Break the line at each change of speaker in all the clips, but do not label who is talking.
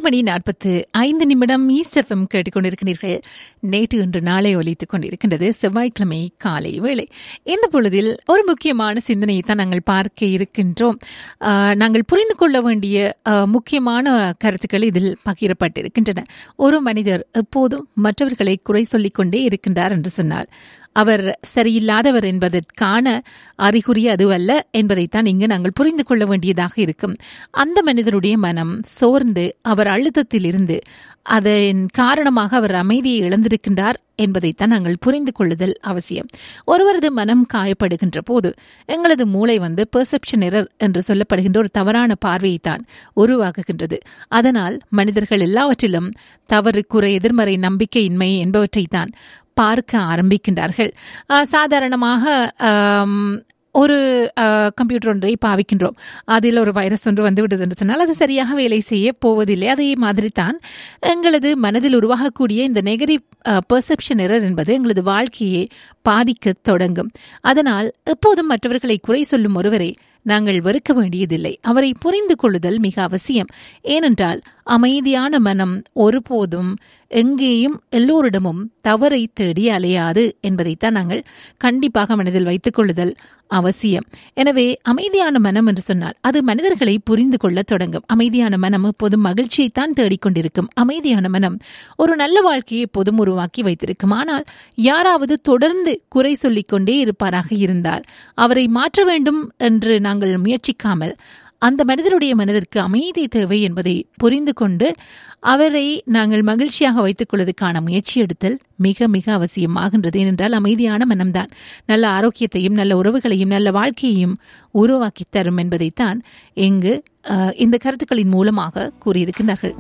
ஐந்து மணி நாற்பத்து ஐந்து நிமிடம் ஈஸ்ட் எஃப்எம் கேட்டுக்கொண்டிருக்கிறீர்கள் நேற்று இன்று நாளை ஒலித்துக் கொண்டிருக்கின்றது செவ்வாய்க்கிழமை காலை வேளை இந்த பொழுதில் ஒரு முக்கியமான சிந்தனையை தான் நாங்கள் பார்க்க இருக்கின்றோம் ஆஹ், நாங்கள் புரிந்து கொள்ள வேண்டிய ஆஹ், முக்கியமான கருத்துக்கள் இதில் பகிரப்பட்டிருக்கின்றன ஒரு மனிதர் எப்போதும் மற்றவர்களை குறை சொல்லிக் கொண்டே இருக்கின்றார் என்று சொன்னால் அவர் சரியில்லாதவர் என்பதற்கான அறிகுறி அதுவல்ல என்பதைத்தான் இங்கு நாங்கள் புரிந்து கொள்ள வேண்டியதாக இருக்கும் அந்த மனிதருடைய மனம் சோர்ந்து அவர் அழுத்தத்தில் இருந்து அதன் காரணமாக அவர் அமைதியை இழந்திருக்கின்றார் என்பதைத்தான் நாங்கள் புரிந்து கொள்ளுதல் அவசியம் ஒருவரது மனம் காயப்படுகின்ற போது எங்களது மூளை வந்து பெர்செப்ஷன் எரர் என்று சொல்லப்படுகின்ற ஒரு தவறான பார்வையைத்தான் உருவாக்குகின்றது அதனால் மனிதர்கள் எல்லாவற்றிலும் தவறு குறை எதிர்மறை நம்பிக்கையின்மை என்பவற்றைத்தான் பார்க்க ஆரம்பிக்கின்றார்கள் ஆஹ் சாதாரணமாக ஆம், ஒரு கம்ப்யூட்டர் ஒன்றை பாவிக்கின்றோம் அதில் ஒரு வைரஸ் ஒன்று வந்து விடுது என்று சொன்னால் அது சரியாக வேலை செய்ய போவதில்லை அதே மாதிரி தான் எங்களது மனதில் உருவாகக்கூடிய இந்த நெகட்டிவ் பெர்செப்ஷன் எரர் என்பது எங்களது வாழ்க்கையை பாதிக்க தொடங்கும் அதனால் எப்போதும் மற்றவர்களை குறை சொல்லும் ஒருவரை நாங்கள் வெறுக்க வேண்டியதில்லை அவரை புரிந்து கொள்ளுதல் மிக அவசியம் ஏனென்றால் அமைதியான மனம் ஒருபோதும் எங்கேயும் எல்லோரிடமும் தவறை தேடி அலையாது என்பதைத்தான் நாங்கள் கண்டிப்பாக மனதில் வைத்துக் கொள்ளுதல் அவசியம் எனவே அமைதியான மனம் என்று சொன்னால் அது மனிதர்களை புரிந்து கொள்ளத் தொடங்கும் அமைதியான மனம் எப்போதும் மகிழ்ச்சியைத்தான் தேடிக்கொண்டிருக்கும் அமைதியான மனம் ஒரு நல்ல வாழ்க்கையை எப்போதும் உருவாக்கி வைத்திருக்கும் ஆனால் யாராவது தொடர்ந்து குறை சொல்லிக் கொண்டே இருப்பாராக இருந்தால் அவரை மாற்ற வேண்டும் என்று நாங்கள் முயற்சிக்காமல் அந்த மனிதருடைய மனதிற்கு அமைதி தேவை என்பதை புரிந்து கொண்டு அவரை நாங்கள் மகிழ்ச்சியாக வைத்துக் கொள்வதற்கான முயற்சி எடுத்தல் மிக மிக அவசியமாகின்றது ஏனென்றால் அமைதியான மனம்தான் நல்ல ஆரோக்கியத்தையும் நல்ல உறவுகளையும் நல்ல வாழ்க்கையையும் உருவாக்கி தரும் என்பதைத்தான் இங்கு அஹ், இந்த கருத்துக்களின் மூலமாக கூறியிருக்கிறார்கள்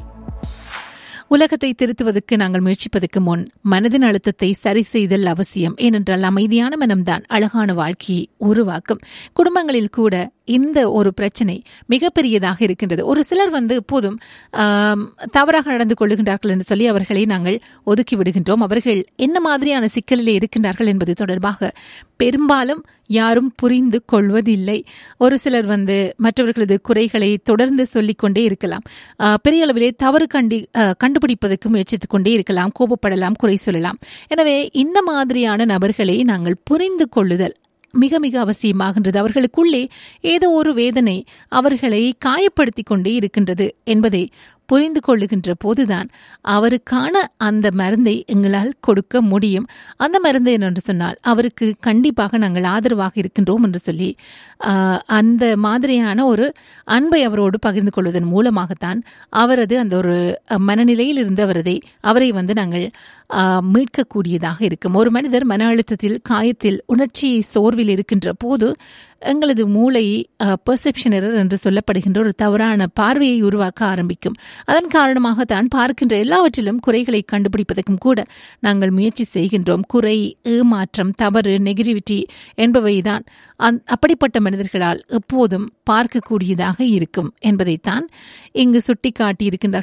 உலகத்தை திருத்துவதற்கு நாங்கள் முயற்சிப்பதற்கு முன் மனதின் அழுத்தத்தை சரி செய்தல் அவசியம் ஏனென்றால் அமைதியான மனம்தான் அழகான வாழ்க்கையை உருவாக்கும் குடும்பங்களில் கூட இந்த ஒரு பிரச்சனை மிகப்பெரியதாக இருக்கின்றது ஒரு சிலர் வந்து எப்போதும் ஆம், தவறாக நடந்து கொள்ளுகின்றார்கள் என்று சொல்லி அவர்களை நாங்கள் ஒதுக்கி விடுகின்றோம் அவர்கள் என்ன மாதிரியான சிக்கலிலே இருக்கின்றார்கள் என்பது தொடர்பாக பெரும்பாலும் யாரும் புரிந்து கொள்வதில்லை ஒரு சிலர் வந்து மற்றவர்களது குறைகளை தொடர்ந்து சொல்லிக்கொண்டே இருக்கலாம் ஆஹ், பெரிய அளவிலே தவறு கண்டி ஆஹ், கண்டுபிடிப்பதற்கு முயற்சித்துக் கொண்டே இருக்கலாம் கோபப்படலாம் குறை சொல்லலாம் எனவே இந்த மாதிரியான நபர்களை நாங்கள் புரிந்து கொள்ளுதல் மிக மிக அவசியமாகின்றது அவர்களுக்குள்ளே ஏதோ ஒரு வேதனை அவர்களை காயப்படுத்தி கொண்டே இருக்கின்றது என்பதை புரிந்து கொள்ளுகின்ற போதுதான் அவருக்கான அந்த மருந்தை எங்களால் கொடுக்க முடியும் அந்த மருந்து என்னென்று சொன்னால் அவருக்கு கண்டிப்பாக நாங்கள் ஆதரவாக இருக்கின்றோம் என்று சொல்லி ஆஹ், அந்த மாதிரியான ஒரு அன்பை அவரோடு பகிர்ந்து கொள்வதன் மூலமாகத்தான் அவரது அந்த ஒரு அஹ், மனநிலையில் இருந்து அவரதை அவரை வந்து நாங்கள் ஆஹ், மீட்கக்கூடியதாக இருக்கும் ஒரு மனிதர் மன அழுத்தத்தில் காயத்தில் உணர்ச்சி சோர்வில் இருக்கின்ற போது எங்களது மூளை பெர்செப்ஷன் எரர் என்று சொல்லப்படுகின்ற ஒரு தவறான பார்வையை உருவாக்க ஆரம்பிக்கும் அதன் காரணமாக தான் பார்க்கின்ற எல்லாவற்றிலும் குறைகளை கண்டுபிடிப்பதற்கும் கூட நாங்கள் முயற்சி செய்கின்றோம் குறை ஏமாற்றம் தவறு நெகட்டிவிட்டி என்பவைதான் அந் அப்படிப்பட்ட மனிதர்களால் எப்போதும் பார்க்கக்கூடியதாக இருக்கும் என்பதைத்தான் இங்கு சுட்டிக்காட்டி இருக்கின்றார்கள்